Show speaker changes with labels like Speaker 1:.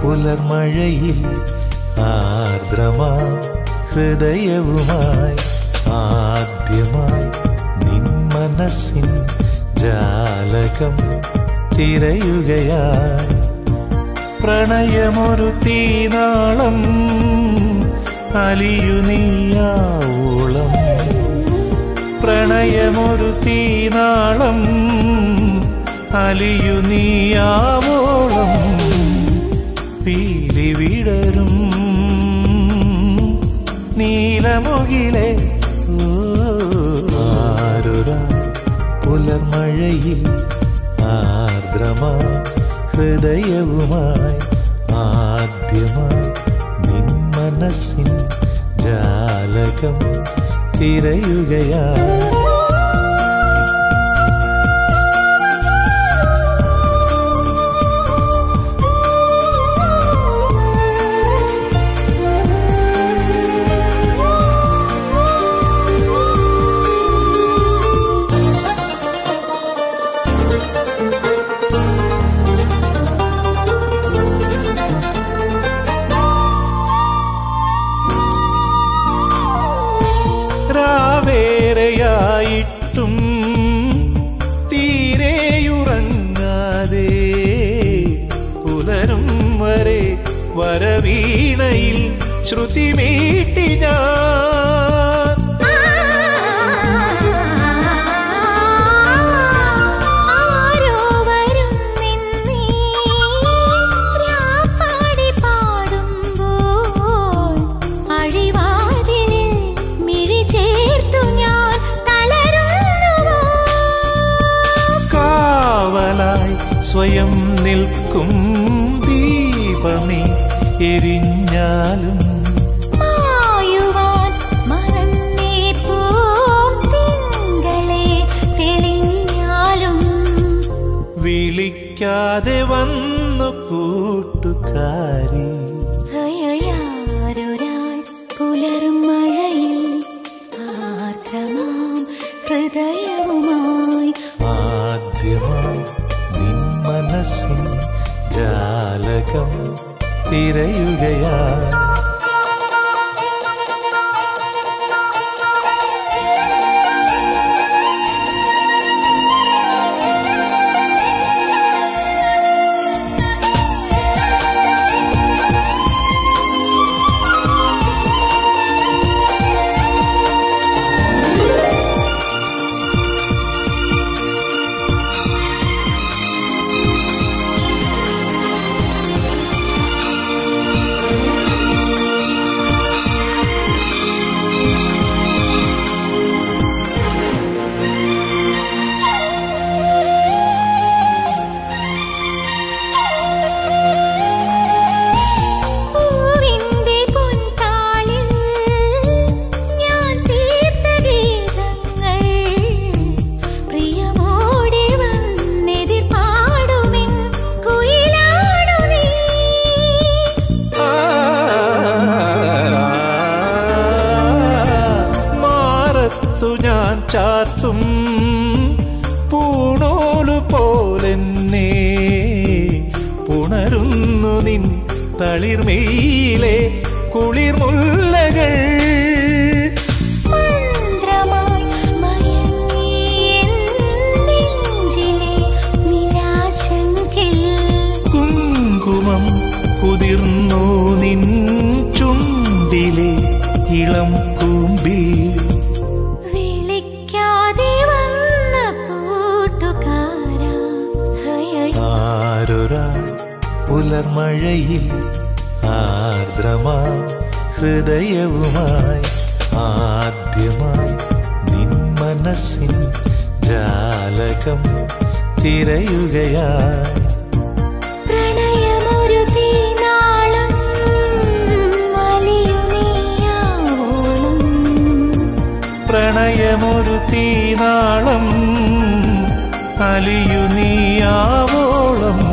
Speaker 1: പുലർമഴയിൽ ആർദ്രമാ ഹൃദയവുമായി ആദ്യമായി നിൻ മനസ്സിൻ ജാലകം തിരയുകയായി പ്രണയമൊരു തീനാളം അലിയു നീയാവോളം പ്രണയമൊരു തീനാളം അലിയു നീയാവോളം പീലി വിടരും നീലമുകിലെ ആരുരാ പുലർമഴയിൽ ആർദ്രമാ ഹൃദയവുമായി ആദ്യമായി നിൻ മനസ്സിൻ ജാലകം തിരയുകയായി രാവേറെയായിട്ടും തീരെയുറങ്ങാതെ പുലരും വരെ വരവീണയിൽ ശ്രുതി മീട്ടി ഞാൻ
Speaker 2: ആരോ വരും നിന്നീ രാപ്പാടി പാടുമ്പോൾ അഴിവാതിലിൽ മിഴി ചേർത്തു ഞാൻ തളരുന്നുവോ
Speaker 1: കാവലായി സ്വയം നിൽക്കും ദീപമേ എരിഞ്ഞാലും
Speaker 2: മായുവാൻ മറന്നേ പോം തിങ്കളെ തെളിഞ്ഞാലും
Speaker 1: വിളിക്കാതെ വന്നു കൂട്ടുകാരി
Speaker 2: ഹയയാരൊരാൾ പുലരും മഴയിൽ ആർദ്രമാം ഹൃദയവുമായി
Speaker 1: ആദ്യമായി നിൻ മനസ്സിൻ ജാലകം തിരയുകയാ
Speaker 2: പൂവിന്റെ പൊൻതാളിൽ ഞാൻ തീർത്ത ഗീതങ്ങൾ പ്രിയമോടെ വന്നെതിർ പാടുമെൻ കുയിലാണു നീ
Speaker 1: ആ, മാറത്തു ഞാൻ ചാർത്തും പൂണോലു പോലെന്നെ പുണരുന്നു നിൻ തളിർമയിലെ കുളിർമുല്ലകൾ
Speaker 2: മന്ത്രമായി മയങ്ങി എൻ നെഞ്ചിലെ നിലാശങ്കിൽ
Speaker 1: കുങ്കുമം കുതിർന്നു നിൻ ചുണ്ടിലെ ഇളം കൂമ്പിൽ
Speaker 2: വിളിക്കാതെ വന്ന കൂട്ടുകാരാ ഹയ
Speaker 1: ആരൊരാ പുലർമഴയിൽ ആർദ്രമാ ഹൃദയവുമായി ആദ്യമായി നിൻ മനസ്സിൻ ജാലകം തിരയുകയായി
Speaker 2: പ്രണയമൊരു തീനാളം വലിയു നീയാവോളം
Speaker 1: പ്രണയമൊരു തീനാളം അലിയു നീയാവോളം